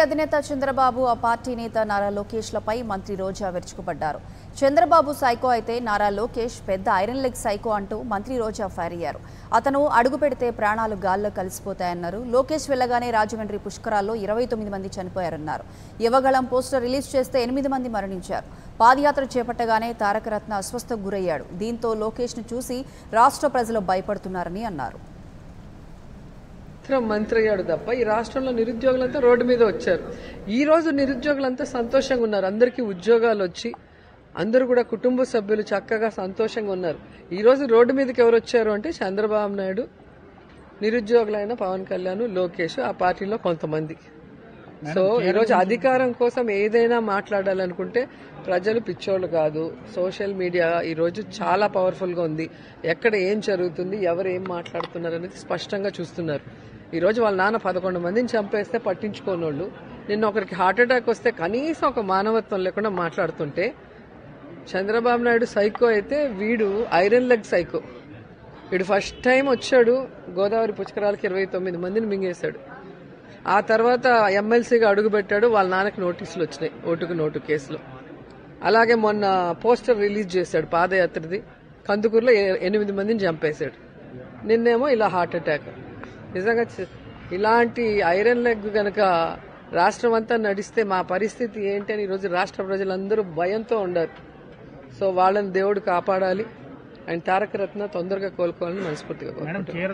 అధినేత చంద్రబాబు ఆ పార్టీ నేత నారా లోకేష్లపై మంత్రి రోజా విరుచుకుపడ్డారు చంద్రబాబు సైకో అయితే నారా లోకేష్ పెద్ద ఐరన్ లెగ్ సైకో అంటూ మంత్రి రోజా ఫైర్ అయ్యారు అతను అడుగు పెడితే ప్రాణాలు గాల్లో కలిసిపోతాయన్నారు లోకేష్ వెళ్లగానే రాజమండ్రి పుష్కరాల్లో ఇరవై తొమ్మిది మంది చనిపోయారన్నారు యువగళం పోస్టర్ రిలీజ్ చేస్తే ఎనిమిది మంది మరణించారు పాదయాత్ర చేపట్టగానే తారకరత్న అస్వస్థకు గురయ్యాడు దీంతో లోకేష్ను చూసి రాష్ట్ర ప్రజలు భయపడుతున్నారని అన్నారు మాత్రం మంత్రి అయ్యాడు తప్ప ఈ రాష్ట్రంలో నిరుద్యోగులంతా రోడ్డు మీద వచ్చారు ఈ రోజు నిరుద్యోగులంతా సంతోషంగా ఉన్నారు అందరికీ ఉద్యోగాలు వచ్చి అందరూ కూడా కుటుంబ సభ్యులు చక్కగా సంతోషంగా ఉన్నారు ఈ రోజు రోడ్డు మీదకి ఎవరు వచ్చారు అంటే చంద్రబాబు నాయుడు నిరుద్యోగులైన పవన్ కళ్యాణ్ లోకేష్ ఆ పార్టీలో కొంతమంది సో ఈరోజు అధికారం కోసం ఏదైనా మాట్లాడాలనుకుంటే ప్రజలు పిచ్చోళ్ళు కాదు సోషల్ మీడియా ఈరోజు చాలా పవర్ఫుల్ గా ఉంది ఎక్కడ ఏం జరుగుతుంది ఎవరు ఏం మాట్లాడుతున్నారు అనేది స్పష్టంగా చూస్తున్నారు ఈరోజు వాళ్ళ నాన్న పదకొండు మందిని చంపేస్తే పట్టించుకోనోళ్ళు నిన్న ఒకరికి హార్ట్ అటాక్ వస్తే కనీసం ఒక మానవత్వం లేకుండా మాట్లాడుతుంటే చంద్రబాబు నాయుడు సైకో అయితే వీడు ఐరన్ లెగ్ సైకో వీడు ఫస్ట్ టైం వచ్చాడు గోదావరి పుష్కరాలకి ఇరవై తొమ్మిది మందిని మింగేశాడు ఆ తర్వాత ఎమ్మెల్సీగా అడుగుపెట్టాడు వాళ్ళ నాన్నకి నోటీసులు వచ్చినాయి ఓటుకు నోటు కేసులో అలాగే మొన్న పోస్టర్ రిలీజ్ చేశాడు పాదయాత్రది కందుకూరులో ఏ- ఎనిమిది మందిని చంపేశాడు నిన్నేమో ఇలా హార్ట్ అటాక్ నిజంగా చి- ఇలాంటి ఐరన్ లెగ్ గనక రాష్ట్రం అంతా నడిస్తే మా పరిస్థితి ఏంటి అని ఈరోజు రాష్ట్ర ప్రజలందరూ భయంతో ఉండారు సో వాళ్ళని దేవుడు కాపాడాలి అండ్ తారక రత్న తొందరగా కోలుకోవాలని మనస్ఫూర్తిగా కోరుకుంటున్నాను